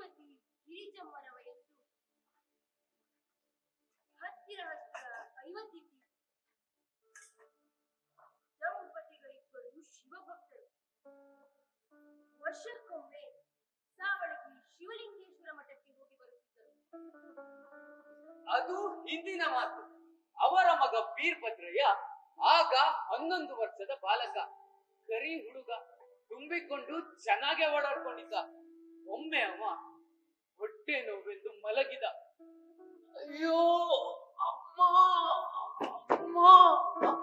ಶ್ರೀಮತಿ ಗಿರಿಜಮ್ಮನ ವಯಸ್ಸು ಹತ್ತಿರ ಹತ್ತಿರ ಐವತ್ತಿದ್ದಿ ದಂಪತಿಗಳಿಬ್ಬರು ಶಿವಭಕ್ತರು ವರ್ಷಕ್ಕೊಮ್ಮೆ ಸಾವಳಗಿ ಶಿವಲಿಂಗೇಶ್ವರ ಮಠಕ್ಕೆ ಹೋಗಿ ಬರುತ್ತಿದ್ದರು ಅದು ಹಿಂದಿನ ಮಾತು ಅವರ ಮಗ ವೀರಭದ್ರಯ್ಯ ಆಗ ಹನ್ನೊಂದು ವರ್ಷದ ಬಾಲಕ ಕರಿ ಹುಡುಗ ತುಂಬಿಕೊಂಡು ಚೆನ್ನಾಗೆ ಓಡಾಡ್ಕೊಂಡಿದ್ದ ಒಮ್ಮೆ ಅವ ಹೊಟ್ಟೆ ನೋವೆಂದು ಮಲಗಿದ ಅಯ್ಯೋ ಅಮ್ಮ ಅಮ್ಮ